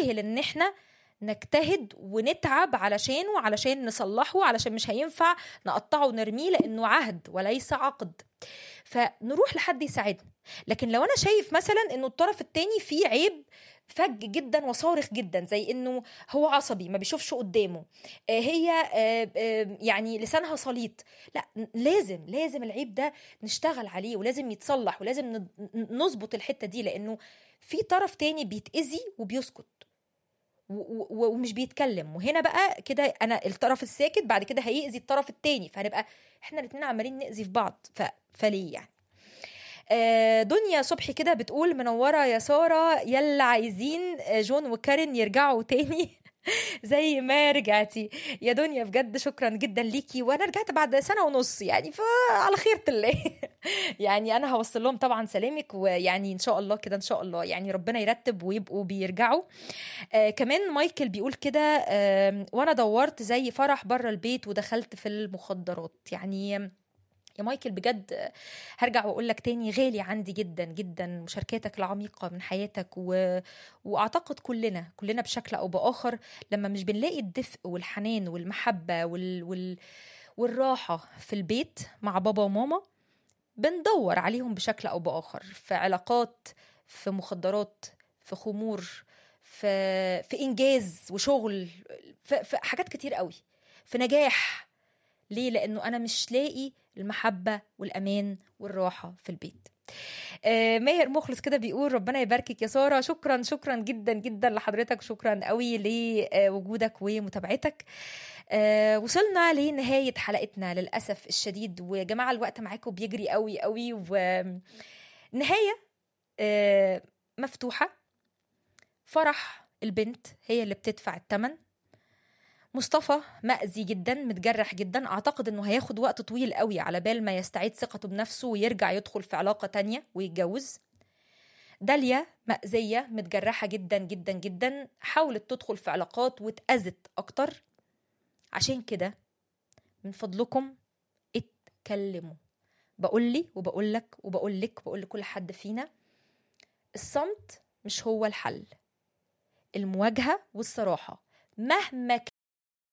يستاهل ان احنا نجتهد ونتعب علشانه علشان نصلحه علشان مش هينفع نقطعه ونرميه لانه عهد وليس عقد فنروح لحد يساعدنا لكن لو انا شايف مثلا انه الطرف التاني فيه عيب فج جدا وصارخ جدا زي انه هو عصبي ما بيشوفش قدامه آه، هي آه، آه، يعني لسانها سليط لا ن- لازم لازم العيب ده نشتغل عليه ولازم يتصلح ولازم ن- ن- نظبط الحته دي لانه في طرف تاني بيتاذي وبيسكت و- و- ومش بيتكلم وهنا بقى كده انا الطرف الساكت بعد كده هيأذي الطرف التاني فهنبقى احنا الاتنين عمالين نأذي في بعض ف... فليه يعني آه، دنيا صبحي كده بتقول منورة يا سارة يلا عايزين آه، جون وكارين يرجعوا تاني زي ما رجعتي يا دنيا بجد شكرا جدا ليكي وانا رجعت بعد سنه ونص يعني فعلى خيرة الله يعني انا هوصل لهم طبعا سلامك ويعني ان شاء الله كده ان شاء الله يعني ربنا يرتب ويبقوا بيرجعوا آه كمان مايكل بيقول كده آه وانا دورت زي فرح بره البيت ودخلت في المخدرات يعني يا مايكل بجد هرجع واقول لك تاني غالي عندي جدا جدا مشاركاتك العميقه من حياتك و... واعتقد كلنا كلنا بشكل او باخر لما مش بنلاقي الدفء والحنان والمحبه وال... وال... والراحه في البيت مع بابا وماما بندور عليهم بشكل او باخر في علاقات في مخدرات في خمور في في انجاز وشغل في, في حاجات كتير قوي في نجاح ليه لانه انا مش لاقي المحبه والامان والراحه في البيت آه، ماهر مخلص كده بيقول ربنا يباركك يا ساره شكرا شكرا جدا جدا لحضرتك شكرا قوي لوجودك ومتابعتك آه، وصلنا لنهايه حلقتنا للاسف الشديد ويا جماعه الوقت معاكم بيجري قوي قوي ونهايه آه، مفتوحه فرح البنت هي اللي بتدفع الثمن مصطفى مأذي جدا متجرح جدا اعتقد انه هياخد وقت طويل قوي على بال ما يستعيد ثقته بنفسه ويرجع يدخل في علاقة تانية ويتجوز داليا مأذية متجرحة جدا جدا جدا حاولت تدخل في علاقات واتأذت أكتر عشان كده من فضلكم اتكلموا بقول لي وبقول لك وبقول لك وبقول لكل حد فينا الصمت مش هو الحل المواجهة والصراحة مهما